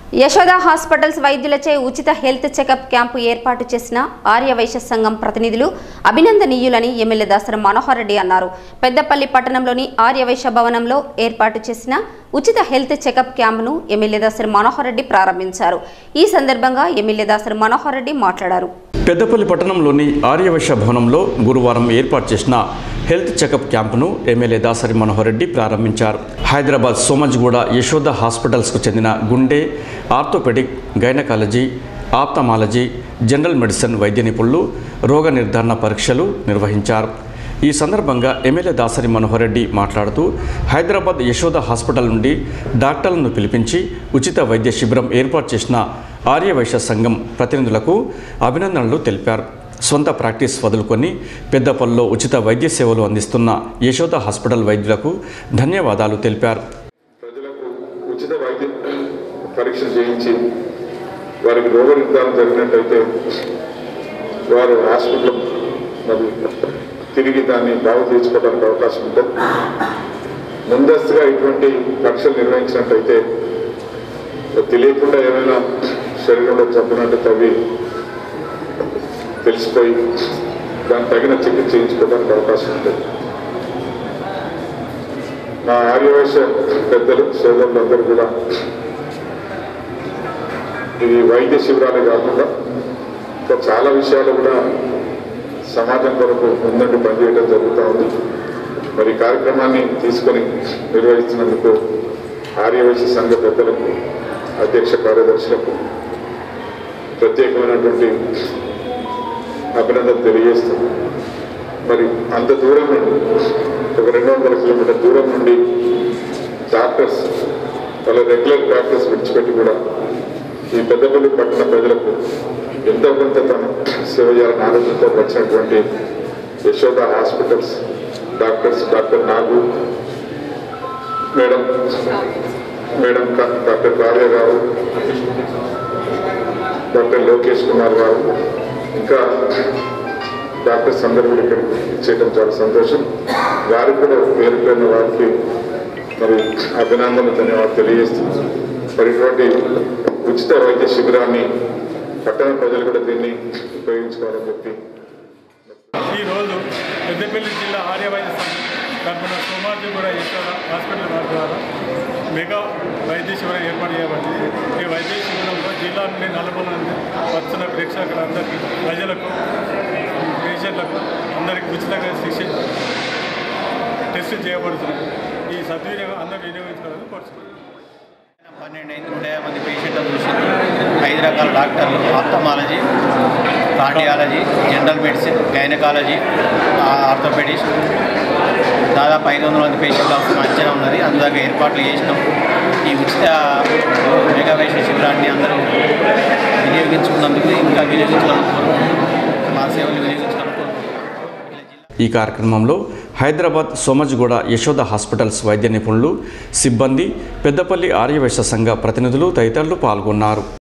Yashoda hospitals వైద్యులచే ఉచిత health checkup camp ఏర్పాటు చేసిన ఆర్యవైశ్య సంఘం ప్రతినిధులు అభినందనీయులని ఎమ్మెల్యే దాసరి మనోహర్ రెడ్డి అన్నారు పెద్దపల్లి పట్టణంలోని ఆర్యవైశ్య భవనంలో ఏర్పాటు చేసిన ఉచిత హెల్త్ చెకప్ క్యాంపును ఎమ్మెల్యే దాసరి మనోహర్ రెడ్డి ప్రారంభించారు ఈ సందర్భంగా ఎమ్మెల్యే దాసరి మనోహర్ రెడ్డి మాట్లాడారు పెద్దపల్లి పట్టణంలోని ఆర్యవైశ్య భవనంలో గురువారం ఏర్పాటు చేసిన హెల్త్ చెకప్ క్యాంపును ఎమ్మెల్యే దాసరి మనోహర్ రెడ్డి ప్రారంభించారు హైదరాబాద్ సోమజ్గూడ యశోద హాస్పిటల్స్కు చెందిన గుండె orthopaedic gynaecology ophthalmology general medicine వైద్య నిపుణులు రోగ నిర్ధారణ పరీక్షలు నిర్వహించారు ఈ సందర్భంగా ఎమ్మెల్యే దాసరి మనోహర్ రెడ్డి మాట్లాడుతూ హైదరాబాద్ యశోద హాస్పిటల్ నుండి డాక్టర్లను పిలిపించి ఉచిత వైద్య శిబిరం ఏర్పాటు చేసిన ఆర్యవైశ్య సంఘం ప్రతినిధులకు అభినందనలు తెలిపారు సొంత ప్రాక్టీస్ వదులుకొని పెద్దపల్లిలో ఉచిత వైద్య సేవలు అందిస్తున్న యశోద హాస్పిటల్ వైద్యులకు ధన్యవాదాలు తెలిపారు ప్రజలకు ఉచిత వైద్య పరీక్షలు చేయించి వారికి రోగ నిర్ధారణ జరిగినట్టయితే వారు హాస్పిటల్ మరి తిరిగి దాన్ని బాగు తీర్చుకోవడానికి అవకాశం ఉంటుంది ముందస్తుగా ఇటువంటి పరీక్షలు నిర్వహించినట్టయితే తెలియకుండా ఏమైనా శరీరంలో జబ్బునంటే తవ్వి తెలిసిపోయి దానికి తగిన చికిత్స చేయించుకోవడానికి అవకాశం ఉంటుంది మా ఆర్యవైశ్య పెద్దలు సోదరులందరూ కూడా ఇది వైద్య శిబిరాలే కాకుండా ఇంకా చాలా విషయాలు కూడా సమాజం కొరకు ముందండి పనిచేయడం జరుగుతూ ఉంది మరి ఈ కార్యక్రమాన్ని తీసుకొని నిర్వహిస్తున్నందుకు ఆర్యవైశ్య సంఘ పెద్దలకు అధ్యక్ష కార్యదర్శులకు ప్రత్యేకమైనటువంటి అభినందన తెలియజేస్తూ మరి అంత దూరం నుండి ఒక రెండు వందల కిలోమీటర్ దూరం నుండి డాక్టర్స్ వాళ్ళ రెగ్యులర్ ప్రాక్టీస్ విడిచిపెట్టి కూడా ఈ పెద్దపల్లి పట్టణ ప్రజలకు ఎంతో కొంత తన సేవ చేయాలని ఆలోచనతో వచ్చినటువంటి Yashoda hospitals doctors doctor Nagu madam madam కా- డాక్టర్ కార్య గారు డాక్టర్ లోకేష్ కుమార్ గారు ఇంకా డాక్టర్స్ అందరూ కూడా ఇక్కడ చేయడం చాలా సంతోషం వారికి కూడా పేరు పేరున వారికి మరి అభినందనలు ధన్యవాదాలు తెలియజేస్తున్నాను మరి ఇటువంటి ఉచిత వైద్య శిబిరాన్ని పట్టణ ప్రజలు కూడా దీన్ని ఉపయోగించుకోవాలని చెప్పి ఈరోజు పెద్దపల్లి జిల్లా ఆర్యవైద్య సంఘం తరఫున సోమాజీ కూడా యశోద హాస్పిటల్ వారి ద్వారా మెగా వైద్య శిబిరం ఏర్పాటు చేయబడింది ఈ వైద్య శిబిరంలో జిల్లా నుండి నలుగురు నుండి వచ్చిన ప్రేక్షకులందరికీ ప్రజలకు పేషెంట్లకు అందరికీ ఉచితంగా శిక్ష టెస్ట్ చేయబడుతుంది ఈ సద్వినియోగం అందరూ వినియోగించుకోవాలని కోరుతున్నాను పన్నెండు ఐదు నూట యాభై మంది పేషెంట్లు చూసింది ఐదు రకాల డాక్టర్లు ophthalmology cardiology general medicine gynaecology orthopaedist దాదాపు ఐదు వందల మంది పేషెంట్లు అవసరం అంచనా ఉన్నది అందుదాకా ఏర్పాట్లు చేసినాం ఈ ఉచిత మెగావేష శిబిరాన్ని అందరూ వినియోగించుకున్నందుకు ఇంకా వినియోగించుకోవాలని కోరుకుంటున్నాం మా సేవలు వినియోగించుకోవాలని కోరుకుంటున్నాం ఇలా జిల్లా ఈ కార్యక్రమంలో హైదరాబాద్ సోమజ్గూడ యశోద హాస్పిటల్స్ వైద్య నిపుణులు సిబ్బంది పెద్దపల్లి ఆర్యవైశ్య సంఘ ప్రతినిధులు తదితరులు పాల్గొన్నారు